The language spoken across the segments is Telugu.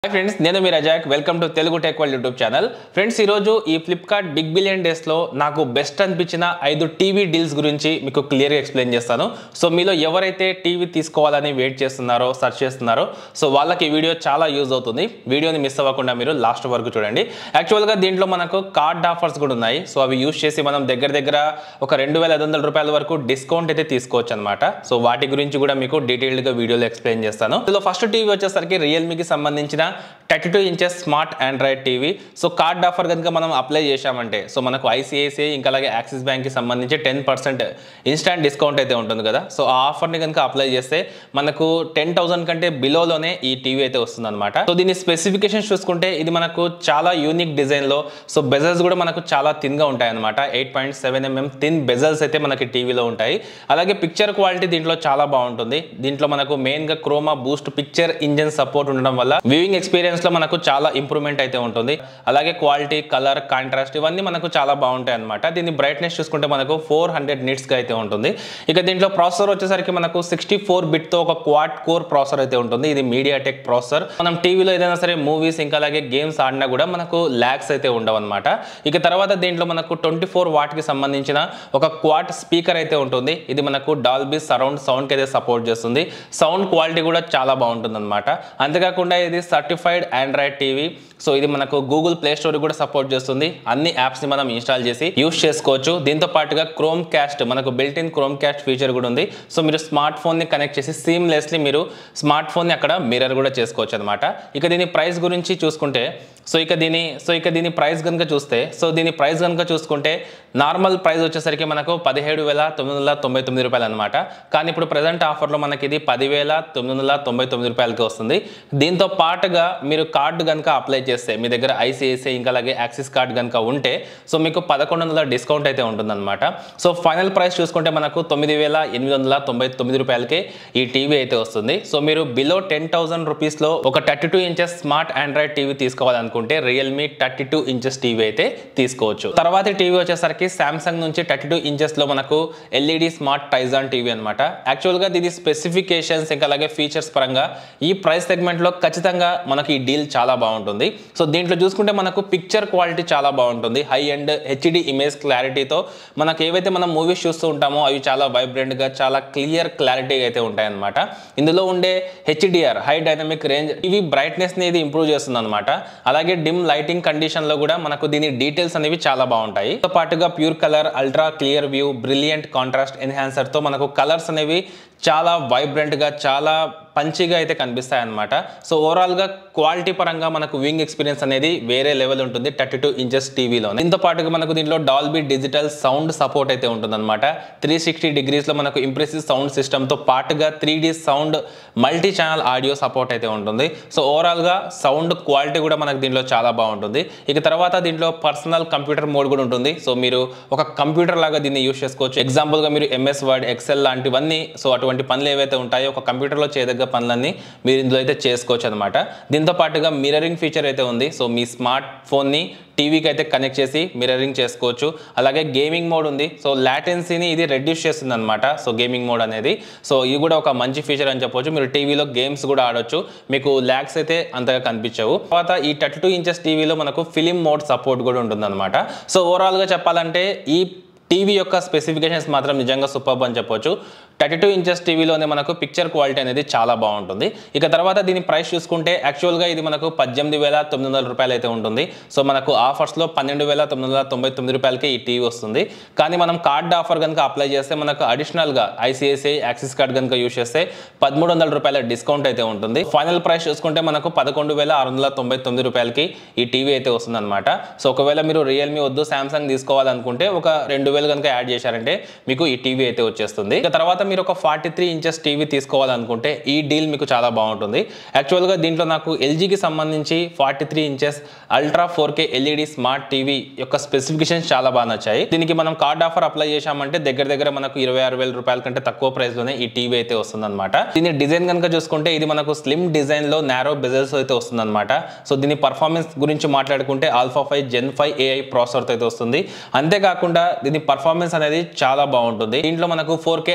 హాయ్ ఫ్రెండ్స్ నేను మీ Razak welcome to Telugu tech world YouTube channel friends ఈరోజు ఈ ఫ్లిప్కార్ట్ బిగ్ బిలియన్ డేస్లో నాకు బెస్ట్ అనిపించిన ఐదు టీవీ డీల్స్ గురించి మీకు క్లియర్గా ఎక్స్ప్లెయిన్ చేస్తాను సో మీలో ఎవరైతే టీవీ తీసుకోవాలని వెయిట్ చేస్తున్నారో సెర్చ్ చేస్తున్నారో సో వాళ్ళకి ఈ వీడియో చాలా యూజ్ అవుతుంది వీడియోని మిస్ అవ్వకుండా మీరు లాస్ట్ వరకు చూడండి యాక్చువల్గా దీంట్లో మనకు కార్డ్ ఆఫర్స్ కూడా ఉన్నాయి సో అవి యూజ్ చేసి మనం దగ్గర దగ్గర ఒక రెండు వేల ఐదు వందల రూపాయల వరకు డిస్కౌంట్ అయితే తీసుకోవచ్చు అనమాట సో వాటి గురించి కూడా మీకు డీటెయిల్డ్గా వీడియోలో ఎక్స్ప్లెయిన్ చేస్తాను ఇందులో ఫస్ట్ టీవీ వచ్చేసరికి రియల్మీకి సంబంధించిన thirty two inches smart Android TV so card offer కనుక మనం అప్లై చేశామంటే సో మనకు ఐసిఐసిఐ ఇంకా అలాగే యాక్సిస్ బ్యాంక్కి సంబంధించి టెన్ పర్సెంట్ ఇన్స్టాంట్ డిస్కౌంట్ అయితే ఉంటుంది కదా సో ఆ ఆఫర్ని కనుక అప్లై చేస్తే మనకు టెన్ థౌసండ్ కంటే బిలోలోనే ఈ టీవీ అయితే వస్తుంది అనమాట సో దీని స్పెసిఫికేషన్స్ చూసుకుంటే ఇది మనకు చాలా యూనిక్ డిజైన్లో సో బెజల్స్ కూడా మనకు చాలా థిన్గా ఉంటాయి అనమాట eight point seven mm thin bezels అయితే మనకి టీవీలో ఉంటాయి అలాగే పిక్చర్ క్వాలిటీ దీంట్లో చాలా బాగుంటుంది దీంట్లో మనకు మెయిన్గా chroma boost picture engine support ఉండడం వల్ల వ్యూయింగ్ ఎక్స్పీరియన్స్ లో మనకు చాలా ఇంప్రూవ్మెంట్ అయితే ఉంటుంది అలాగే క్వాలిటీ కలర్ కాంట్రాస్ట్ ఇవన్నీ మనకు చాలా బాగుంటాయి అనమాట దీని బ్రైట్నెస్ చూసుకుంటే మనకు ఫోర్ హండ్రెడ్ గా అయితే ఉంటుంది ఇక దీంట్లో ప్రాసెసర్ వచ్చేసరికి మనకు సిక్స్టీ ఫోర్ తో ఒక క్వాడ్ కోర్ ప్రాసెసర్ అయితే ఉంటుంది ఇది మీడియా టెక్ ప్రాసెసర్ మనం టీవీలో ఏదైనా సరే మూవీస్ ఇంకా అలాగే గేమ్స్ ఆడినా కూడా మనకు ల్యాక్స్ అయితే ఉండవు అనమాట ఇక తర్వాత దీంట్లో మనకు ట్వంటీ ఫోర్ కి సంబంధించిన ఒక క్వాడ్ స్పీకర్ అయితే ఉంటుంది ఇది మనకు డాల్బీ సరౌండ్ సౌండ్ కి అయితే సపోర్ట్ చేస్తుంది సౌండ్ క్వాలిటీ కూడా చాలా బాగుంటుంది అనమాట అంతేకాకుండా ఇది సర్టిఫైడ్ ఆండ్రాయిడ్ టీవీ సో ఇది మనకు గూగుల్ ప్లే స్టోర్ కూడా సపోర్ట్ చేస్తుంది అన్ని యాప్స్ ని మనం ఇన్స్టాల్ చేసి యూస్ చేసుకోవచ్చు దీంతో పాటుగా క్రోమ్ క్యాస్ట్ మనకు built in Chromecast feature కూడా ఉంది సో మీరు స్మార్ట్ ఫోన్ ని కనెక్ట్ చేసి సీమ్లెస్లీ మీరు స్మార్ట్ ఫోన్ ని అక్కడ మిర్రర్ కూడా చేసుకోవచ్చు అనమాట ఇక దీని ప్రైస్ గురించి చూసుకుంటే సో ఇక దీని సో ఇక దీని ప్రైస్ కనుక చూస్తే సో దీని ప్రైస్ కనుక చూసుకుంటే నార్మల్ ప్రైస్ వచ్చేసరికి మనకు పదిహేడు వేల తొమ్మిది వందల తొంభై తొమ్మిది రూపాయలు అనమాట కానీ ఇప్పుడు ప్రజెంట్ ఆఫర్లో మనకి ఇది పదివేల తొమ్మిది వందల తొంభై తొమ్మిది రూపాయలకి వస్తుంది దీంతో పాటుగా మీరు కార్డు కనుక అప్లై చేస్తే మీ దగ్గర ఐసిఐసిఐ ఇంకా అలాగే యాక్సిస్ కార్డ్ కనుక ఉంటే సో మీకు పదకొండు వందల డిస్కౌంట్ అయితే ఉంటుందన్నమాట సో ఫైనల్ ప్రైస్ చూసుకుంటే మనకు తొమ్మిది వేల ఎనిమిది వందల తొంభై తొమ్మిది రూపాయలకి ఈ టీవీ అయితే వస్తుంది సో మీరు బిలో టెన్ థౌసండ్ రూపీస్లో ఒక thirty two inches smart Android TV తీసుకోవాలనుకుంటే Realme thirty two inches TV అయితే తీసుకోవచ్చు తర్వాత టీవీ వచ్చేసరికి సామ్సంగ్ నుంచి థర్టీ టూ ఇంచెస్లో మనకు ఎల్ఈడి స్మార్ట్ టైజాన్ టీవీ అనమాట యాక్చువల్గా దీని స్పెసిఫికేషన్స్ ఇంకా అలాగే ఫీచర్స్ పరంగా ఈ ప్రైస్ సెగ్మెంట్లో ఖచ్చితంగా మనకి ఈ డీల్ చాలా బాగుంటుంది సో దీంట్లో చూసుకుంటే మనకు పిక్చర్ క్వాలిటీ చాలా బాగుంటుంది హై అండ్ హెచ్డి ఇమేజ్ క్లారిటీతో మనకు ఏవైతే మనం మూవీస్ చూస్తూ ఉంటామో అవి చాలా వైబ్రెంట్గా చాలా క్లియర్ క్లారిటీ అయితే ఉంటాయన్నమాట ఇందులో ఉండే హెచ్డిఆర్ హై డైనమిక్ రేంజ్ ఇవి బ్రైట్నెస్ని ఇది ఇంప్రూవ్ చేస్తుంది అనమాట అలాగే డిమ్ లైటింగ్ కండిషన్లో కూడా మనకు దీని డీటెయిల్స్ అనేవి చాలా బాగుంటాయి తో పాటుగా pure colour ultra clear view brilliant contrast ఎన్హాన్సర్తో మనకు కలర్స్ అనేవి చాలా వైబ్రెంట్గా చాలా పంచిగా అయితే కనిపిస్తాయి అనమాట సో ఓవరాల్గా క్వాలిటీ పరంగా మనకు వింగ్ ఎక్స్పీరియన్స్ అనేది వేరే లెవెల్ ఉంటుంది థర్టీ టూ ఇంచెస్ టీవీలో దీంతో పాటుగా మనకు దీంట్లో డాల్బీ డిజిటల్ సౌండ్ సపోర్ట్ అయితే ఉంటుందన్నమాట త్రీ సిక్స్టీ డిగ్రీస్లో మనకు ఇంప్రెసివ్ సౌండ్ సిస్టమ్తో పాటుగా three sound multi channel audio support అయితే ఉంటుంది సో ఓవరాల్గా సౌండ్ క్వాలిటీ కూడా మనకు దీంట్లో చాలా బాగుంటుంది ఇక తర్వాత దీంట్లో పర్సనల్ కంప్యూటర్ మోడ్ కూడా ఉంటుంది సో మీరు ఒక కంప్యూటర్ లాగా దీన్ని యూస్ చేసుకోవచ్చు ఎగ్జాంపుల్గా మీరు ఎంఎస్ వర్డ్ ఎక్సెల్ లాంటివన్నీ సో అటువంటి పనులు ఏవైతే ఉంటాయో ఒక కంప్యూటర్లో చేయదగ్గ పనులన్నీ మీరు ఇందులో అయితే చేసుకోవచ్చు అనమాట దీంతో పాటుగా మిరరింగ్ ఫీచర్ అయితే ఉంది సో మీ స్మార్ట్ ఫోన్ని టీవీకి అయితే కనెక్ట్ చేసి మిరరింగ్ చేసుకోవచ్చు అలాగే గేమింగ్ మోడ్ ఉంది సో లాటెన్సీని ఇది రెడ్యూస్ చేస్తుంది అనమాట సో గేమింగ్ మోడ్ అనేది సో ఇది కూడా ఒక మంచి ఫీచర్ అని చెప్పొచ్చు మీరు టీవీలో గేమ్స్ కూడా ఆడొచ్చు మీకు ల్యాక్స్ అయితే అంతగా కనిపించవు తర్వాత ఈ థర్టీ టూ ఇంచెస్ టీవీలో మనకు ఫిలిం మోడ్ సపోర్ట్ కూడా ఉంటుందన్నమాట సో ఓవరాల్గా చెప్పాలంటే ఈ టీవీ యొక్క స్పెసిఫికేషన్స్ మాత్రం నిజంగా సూపర్ అని చెప్పొచ్చు థర్టీ టూ ఇంచెస్ టీవీలోనే మనకు పిక్చర్ క్వాలిటీ అనేది చాలా బాగుంటుంది ఇక తర్వాత దీని ప్రైస్ చూసుకుంటే యాక్చువల్గా ఇది మనకు పద్దెనిమిది వేల తొమ్మిది వందల రూపాయలు అయితే ఉంటుంది సో మనకు ఆఫర్స్లో పన్నెండు వేల తొమ్మిది వందల తొంభై తొమ్మిది రూపాయలకి ఈ టీవీ వస్తుంది కానీ మనం కార్డ్ ఆఫర్ కనుక అప్లై చేస్తే మనకు అడిషనల్గా ఐసిఐసిఐ యాక్సిస్ కార్డ్ కనుక యూస్ చేస్తే పదమూడు వందల రూపాయల డిస్కౌంట్ అయితే ఉంటుంది ఫైనల్ ప్రైస్ చూసుకుంటే మనకు పదకొండు వేల ఆరు వందల తొంభై తొమ్మిది రూపాయలకి ఈ టీవీ అయితే వస్తుంది అనమాట సో ఒకవేళ మీరు రియల్మీ వద్దు సామ్సంగ్ తీసుకోవాలనుకుంటే ఒక రెండు వేలు కనుక యాడ్ చేశారంటే మీకు ఈ టీవీ అయితే వచ్చేస్తుంది ఇక తర్వాత మీరు ఒక ఫార్టీ త్రీ ఇంచెస్ టీవీ తీసుకోవాలనుకుంటే ఈ డీల్ మీకు చాలా బాగుంటుంది యాక్చువల్గా దీంట్లో నాకు ఎల్జీకి సంబంధించి forty three inches ultra four K LED smart TV యొక్క స్పెసిఫికేషన్స్ చాలా బాగా నచ్చాయి దీనికి మనం కార్డ్ ఆఫర్ అప్లై చేశామంటే దగ్గర దగ్గర మనకు ఇరవై ఆరు వేల రూపాయల కంటే తక్కువ ప్రైస్ లోనే ఈ టీవీ అయితే వస్తుంది అనమాట దీని డిజైన్ కనుక చూసుకుంటే ఇది మనకు స్లిమ్ డిజైన్ లో నారో బెజల్స్ అయితే వస్తుంది అనమాట సో దీని పర్ఫార్మెన్స్ గురించి మాట్లాడుకుంటే alpha five gen five AI processor అయితే వస్తుంది అంతేకాకుండా దీని పర్ఫార్మెన్స్ అనేది చాలా బాగుంటుంది దీంట్లో మనకు four K up scale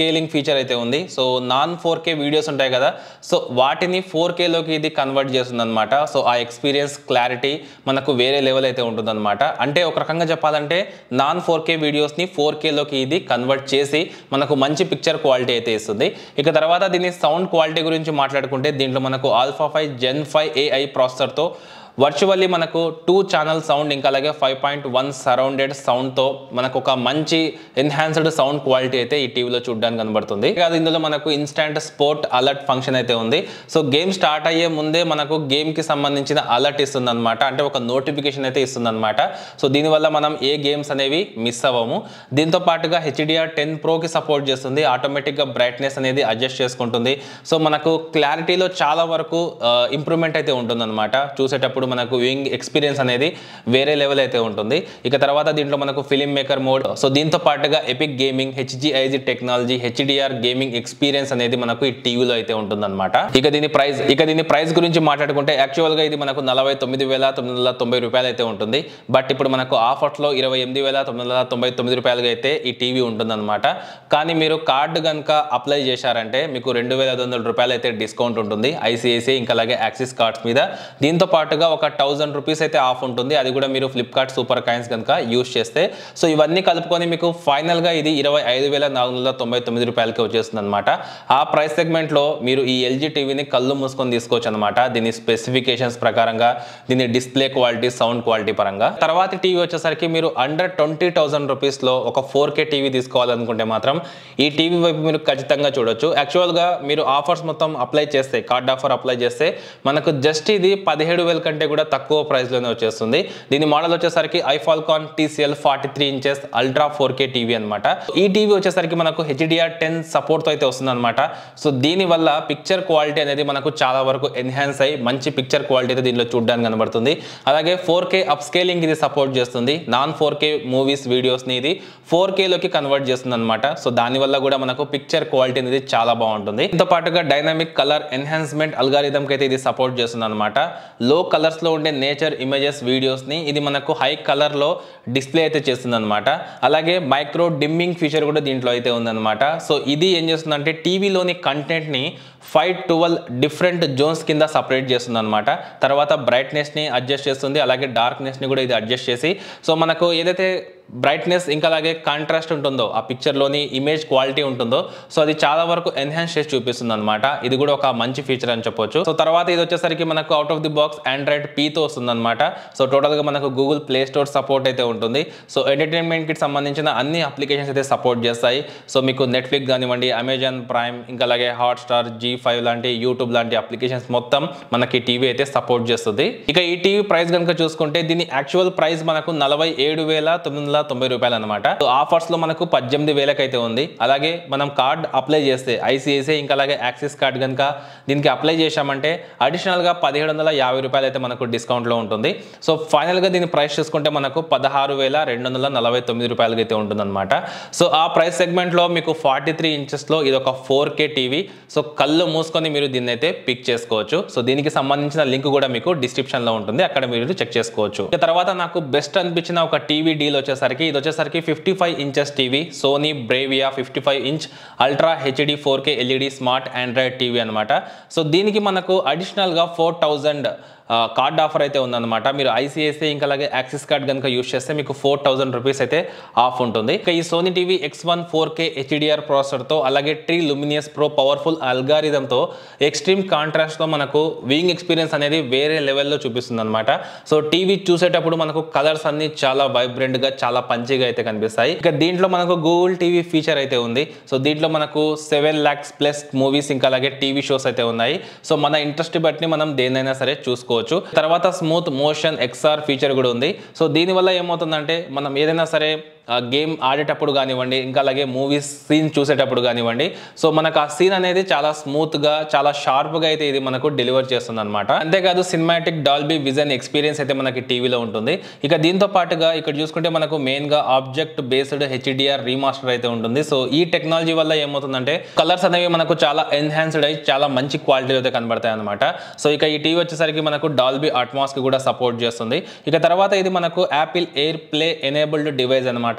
scaling feature అయితే ఉంది so non four K videos ఉంటాయి కదా సో వాటిని ఫోర్ కేలోకి ఇది కన్వర్ట్ చేస్తుంది అనమాట సో ఆ ఎక్స్పీరియన్స్ క్లారిటీ మనకు వేరే లెవెల్ అయితే ఉంటుందన్నమాట అంటే ఒక రకంగా చెప్పాలంటే నాన్ ఫోర్ కే వీడియోస్ని ఫోర్ కేలోకి ఇది కన్వర్ట్ చేసి మనకు మంచి పిక్చర్ క్వాలిటీ అయితే ఇస్తుంది ఇక తర్వాత దీని సౌండ్ క్వాలిటీ గురించి మాట్లాడుకుంటే దీంట్లో మనకు alpha five gen five AI ప్రాసెసర్తో వర్చువల్లీ మనకు టూ ఛానల్ సౌండ్ ఇంకా అలాగే ఫైవ్ పాయింట్ వన్ సరౌండెడ్ సౌండ్తో మనకు ఒక మంచి ఎన్హాన్స్డ్ సౌండ్ క్వాలిటీ అయితే ఈ టీవీలో చూడడానికి కనబడుతుంది అది ఇందులో మనకు ఇన్స్టాంట్ స్పోర్ట్ అలర్ట్ ఫంక్షన్ అయితే ఉంది సో గేమ్ స్టార్ట్ అయ్యే ముందే మనకు గేమ్కి సంబంధించిన అలర్ట్ ఇస్తుంది అనమాట అంటే ఒక నోటిఫికేషన్ అయితే ఇస్తుంది అనమాట సో దీనివల్ల మనం ఏ గేమ్స్ అనేవి మిస్ అవ్వము దీంతో పాటుగా హెచ్డిఆర్ టెన్ ప్రోకి సపోర్ట్ చేస్తుంది ఆటోమేటిక్గా బ్రైట్నెస్ అనేది అడ్జస్ట్ చేసుకుంటుంది సో మనకు క్లారిటీలో చాలా వరకు ఇంప్రూవ్మెంట్ అయితే ఉంటుందన్నమాట చూసేటప్పుడు మనకు వ్యూయింగ్ ఎక్స్పీరియన్స్ అనేది వేరే లెవెల్ అయితే ఉంటుంది ఇక తర్వాత దీంట్లో మనకు ఫిలిం మేకర్ మోడ్ సో దీంతో పాటుగా epic gaming HGIG technology HDR gaming experience అనేది మనకు ఈ టీవీలో అయితే ఉంటుందన్నమాట ఇక దీని ప్రైస్ ఇక దీని ప్రైస్ గురించి మాట్లాడుకుంటే యాక్చువల్ గా ఇది మనకు నలభై తొమ్మిది వేల తొమ్మిది వందల తొంభై రూపాయలు అయితే ఉంటుంది బట్ ఇప్పుడు మనకు ఆఫర్స్లో ఇరవై ఎనిమిది వేల తొమ్మిది వందల తొంభై తొమ్మిది రూపాయలుగా అయితే ఈ టీవీ ఉంటుందన్నమాట కానీ మీరు కార్డు కనుక అప్లై చేశారంటే మీకు రెండు వేల ఐదు వందల రూపాయలు అయితే డిస్కౌంట్ ఉంటుంది ఐసిఐసిఐ ఇంకా అలాగే యాక్సిస్ కార్డ్స్ మీద దీంతో పాటుగా ఒక థౌసండ్ రూపీస్ అయితే ఆఫ్ ఉంటుంది అది కూడా మీరు ఫ్లిప్కార్ట్ సూపర్ కాయిన్స్ కనుక యూస్ చేస్తే సో ఇవన్నీ కలుపుకొని మీకు ఫైనల్గా ఇది ఇరవై ఐదు వేల నాలుగు వందల తొంభై తొమ్మిది రూపాయలకి వచ్చేస్తుంది అనమాట ఆ ప్రైస్ సెగ్మెంట్లో మీరు ఈ ఎల్జీ టీవీని కళ్ళు మూసుకొని తీసుకోవచ్చు అనమాట దీని స్పెసిఫికేషన్స్ ప్రకారంగా దీని డిస్ప్లే క్వాలిటీ సౌండ్ క్వాలిటీ పరంగా తర్వాత టీవీ వచ్చేసరికి మీరు అండర్ ట్వంటీ థౌసండ్ రూపీస్లో ఒక ఫోర్ కే టీవీ తీసుకోవాలనుకుంటే మాత్రం ఈ టీవీ వైపు మీరు ఖచ్చితంగా చూడొచ్చు యాక్చువల్గా మీరు ఆఫర్స్ మొత్తం అప్లై చేస్తే కార్డ్ ఆఫర్ అప్లై చేస్తే మనకు జస్ట్ ఇది పదిహేడు వేల కంటే కూడా తక్కువ ప్రైస్లోనే వచ్చేస్తుంది దీని మోడల్ వచ్చేసరికి iFFalcon TCL forty three inches ultra four K TV అనమాట ఈ టీవీ వచ్చేసరికి మనకు హెచ్డిఆర్ టెన్ సపోర్ట్తో అయితే వస్తుంది అనమాట సో దీనివల్ల పిక్చర్ క్వాలిటీ అనేది మనకు చాలా వరకు ఎన్హాన్స్ అయ్యి మంచి పిక్చర్ క్వాలిటీ అయితే దీనిలో చూడడానికి కనబడుతుంది అలాగే ఫోర్ కే అప్ స్కేలింగ్ ఇది సపోర్ట్ చేస్తుంది నాన్ ఫోర్ కే మూవీస్ వీడియోస్ని ఇది ఫోర్ కేలోకి కన్వర్ట్ చేస్తుంది అనమాట సో దానివల్ల కూడా మనకు పిక్చర్ క్వాలిటీ అనేది చాలా బాగుంటుంది దీంతో పాటుగా డైనామిక్ కలర్ ఎన్హాన్స్మెంట్ అల్గారిథం కి అయితే ఇది సపోర్ట్ చేస్తుంది అనమాట లో కలర్స్ లో ఉండే నేచర్ ఇమేజెస్ వీడియోస్ ని ఇది మనకు హై కలర్ లో డిస్ప్లే అయితే చేస్తుంది అనమాట అలాగే మైక్రో డిమ్మింగ్ ఫీచర్ కూడా దీంట్లో అయితే ఉందన్నమాట సో ఇది ఏం చేస్తుందంటే టీవీలోని కంటెంట్ ని ఫైవ్ ట్వెల్వ్ డిఫరెంట్ జోన్స్ కింద సపరేట్ చేస్తుంది అనమాట తర్వాత బ్రైట్నెస్ని అడ్జస్ట్ చేస్తుంది అలాగే డార్క్నెస్ని కూడా ఇది అడ్జస్ట్ చేసి సో మనకు ఏదైతే బ్రైట్నెస్ ఇంకా అలాగే కాంట్రాస్ట్ ఉంటుందో ఆ పిక్చర్లోని ఇమేజ్ క్వాలిటీ ఉంటుందో సో అది చాలా వరకు ఎన్హాన్స్ చేసి చూపిస్తుంది అనమాట ఇది కూడా ఒక మంచి ఫీచర్ అని చెప్పొచ్చు సో తర్వాత ఇది వచ్చేసరికి మనకు out of the box Android పీతో వస్తుంది అనమాట సో టోటల్గా మనకు గూగుల్ ప్లే స్టోర్ సపోర్ట్ అయితే ఉంటుంది సో ఎంటర్టైన్మెంట్కి సంబంధించిన అన్ని అప్లికేషన్స్ అయితే సపోర్ట్ చేస్తాయి సో మీకు నెట్ఫ్లిక్స్ కానివ్వండి అమెజాన్ ప్రైమ్ ఇంకా అలాగే హాట్స్టార్ జీ ఫైవ్ లాంటి యూట్యూబ్ లాంటి అప్లికేషన్స్ మొత్తం మనకి టీవీ అయితే సపోర్ట్ చేస్తుంది ఇక ఈ టీవీ ప్రైస్ కనుక చూసుకుంటే దీని యాక్చువల్ ప్రైస్ మనకు నలభై ఏడు వేల తొమ్మిది వందల తొంభై రూపాయలు అనమాట ఆఫర్స్ లో మనకు పద్దెనిమిది వేలకు అయితే ఉంది అలాగే మనం కార్డ్ అప్లై చేస్తే ఐసిఐసిఐ ఇంకా అలాగే యాక్సిస్ కార్డ్ కనుక దీనికి అప్లై చేశామంటే అడిషనల్ గా పదిహేడు వందల యాభై రూపాయలు అయితే మనకు డిస్కౌంట్ లో ఉంటుంది సో ఫైనల్ గా దీని ప్రైస్ చూసుకుంటే మనకు పదహారు వేల రెండు వందల నలభై తొమ్మిది రూపాయలకి అయితే ఉంటుందన్నమాట సో ఆ ప్రైస్ సెగ్మెంట్ లో మీకు ఫార్టీ త్రీ ఇంచెస్ లో ఇది ఒక ఫోర్ కే టీవీ సో కళ్ళు మూసుకొని మీరు దీన్ని అయితే పిక్ చేసుకోవచ్చు సో దీనికి సంబంధించిన లింక్ కూడా మీకు డిస్క్రిప్షన్ లో ఉంటుంది అక్కడ మీరు చెక్ చేసుకోవచ్చు ఇక తర్వాత నాకు బెస్ట్ అనిపించిన ఒక టీవీ డీల్ వచ్చేసరికి ఇది వచ్చేసరికి fifty five inches TV Sony Bravia fifty five inch ultra HD four K LED smart Android TV అనమాట సో దీనికి మనకు అడిషనల్గా ఫోర్ థౌజండ్ కార్డ్ ఆఫర్ అయితే ఉందన్నమాట మీరు ఐసిఐసిఐ ఇంకా అలాగే యాక్సిస్ కార్డ్ కనుక యూస్ చేస్తే మీకు ఫోర్ థౌసండ్ రూపీస్ అయితే ఆఫ్ ఉంటుంది ఇక ఈ Sony TV X one four K HDR ప్రాసెసర్తో అలాగే ట్రీ లుమినియస్ ప్రో పవర్ఫుల్ అల్గారిథంతో ఎక్స్ట్రీమ్ కాంట్రాస్ట్తో మనకు వియింగ్ ఎక్స్పీరియన్స్ అనేది వేరే లెవెల్లో చూపిస్తుంది అనమాట సో టీవీ చూసేటప్పుడు మనకు కలర్స్ అన్ని చాలా వైబ్రెంట్గా చాలా పంచిగా అయితే కనిపిస్తాయి ఇక దీంట్లో మనకు గూగుల్ టీవీ ఫీచర్ అయితే ఉంది సో దీంట్లో మనకు సెవెన్ ల్యాక్స్ ప్లస్ మూవీస్ ఇంకా అలాగే టీవీ షోస్ అయితే ఉన్నాయి సో మన ఇంట్రెస్ట్ బట్టి మనం దేన్నైనా సరే చూసుకోవచ్చు తర్వాత స్మూత్ మోషన్ ఎక్స్ఆర్ ఫీచర్ కూడా ఉంది సో దీనివల్ల ఏమవుతుందంటే మనం ఏదైనా సరే గేమ్ ఆడేటప్పుడు కానివ్వండి ఇంకా అలాగే మూవీస్ సీన్ చూసేటప్పుడు కానివ్వండి సో మనకు ఆ సీన్ అనేది చాలా స్మూత్గా చాలా షార్ప్గా అయితే ఇది మనకు డెలివర్ చేస్తుంది అనమాట అంతేకాదు సినిమాటిక్ డాల్బీ విజన్ ఎక్స్పీరియన్స్ అయితే మనకి టీవీలో ఉంటుంది ఇక దీంతో పాటుగా ఇక్కడ చూసుకుంటే మనకు మెయిన్గా ఆబ్జెక్ట్ బేస్డ్ హెచ్డిఆర్ రీమాస్టర్ అయితే ఉంటుంది సో ఈ టెక్నాలజీ వల్ల ఏమవుతుందంటే కలర్స్ అనేవి మనకు చాలా ఎన్హాన్స్డ్ అయి చాలా మంచి క్వాలిటీలో అయితే కనబడతాయి అనమాట సో ఇక ఈ టీవీ వచ్చేసరికి మనకు డాల్బీ అట్మాస్కి కూడా సపోర్ట్ చేస్తుంది ఇక తర్వాత ఇది మనకు Apple AirPlay enabled device అనమాట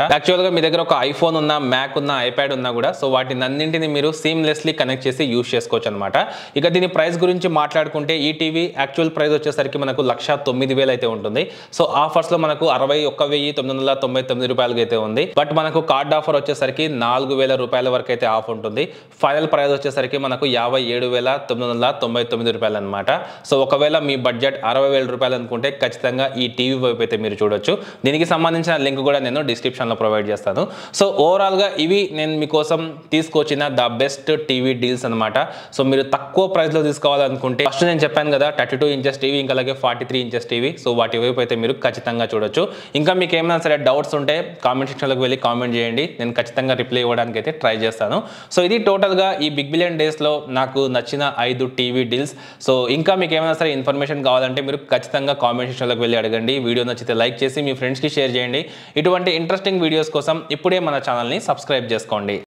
యాక్చువల్ గా మీ దగ్గర ఒక ఐఫోన్ ఉన్న మ్యాక్ ఉన్న ఐప్యాడ్ ఉన్నా కూడా సో వాటిని అన్నింటిని మీరు సీమ్లెస్లీ కనెక్ట్ చేసి యూస్ చేసుకోవచ్చు అనమాట ఇక దీని ప్రైస్ గురించి మాట్లాడుకుంటే ఈ టీవీ యాక్చువల్ ప్రైస్ వచ్చేసరికి మనకు లక్ష తొమ్మిది వేలు అయితే ఉంటుంది సో ఆఫర్స్ లో మనకు అరవై ఒక్క వెయ్యి తొమ్మిది వందల తొంభై తొమ్మిది రూపాయలకి అయితే ఉంది బట్ మనకు కార్డ్ ఆఫర్ వచ్చేసరికి నాలుగు వేల రూపాయల వరకు అయితే ఆఫ్ ఉంటుంది ఫైనల్ ప్రైస్ వచ్చేసరికి మనకు యాభై ఏడు వేల తొమ్మిది వందల తొంభై తొమ్మిది రూపాయలు అనమాట సో ఒకవేళ మీ బడ్జెట్ అరవై వేల రూపాయలు అనుకుంటే ఖచ్చితంగా ఈ టీవీ వైపు అయితే మీరు చూడొచ్చు దీనికి సంబంధించిన లింక్ కూడా నేను డిస్క్రిప్షన్లో ప్రొవైడ్ చేస్తాను సో ఓవరాల్గా ఇవి నేను మీకోసం తీసుకొచ్చిన ద బెస్ట్ టీవీ డీల్స్ అనమాట సో మీరు తక్కువ ప్రైస్లో తీసుకోవాలనుకుంటే ఫస్ట్ నేను చెప్పాను కదా థర్టీ టూ ఇంచెస్ టీవీ ఇంకా అలాగే forty three inches TV so వాటి వైపు అయితే మీరు ఖచ్చితంగా చూడొచ్చు ఇంకా మీకు ఏమైనా సరే డౌట్స్ ఉంటే కామెంట్ సెక్షన్లోకి వెళ్ళి కామెంట్ చేయండి నేను ఖచ్చితంగా రిప్లై ఇవ్వడానికి అయితే ట్రై చేస్తాను సో ఇది టోటల్గా ఈ బిగ్ బిలియన్ డేస్లో నాకు నచ్చిన ఐదు టీవీ డీల్స్ సో ఇంకా మీకు ఏమైనా సరే ఇన్ఫర్మేషన్ కావాలంటే మీరు ఖచ్చితంగా కామెంట్ సెక్షన్లోకి వెళ్ళి అడగండి వీడియో నచ్చితే లైక్ చేసి మీ ఫ్రెండ్స్కి షేర్ చేయండి ఇటువంటి ఇంట్రెస్టింగ్ వీడియోస్ కోసం ఇప్పుడే మన ఛానల్ని సబ్స్క్రైబ్ చేసుకోండి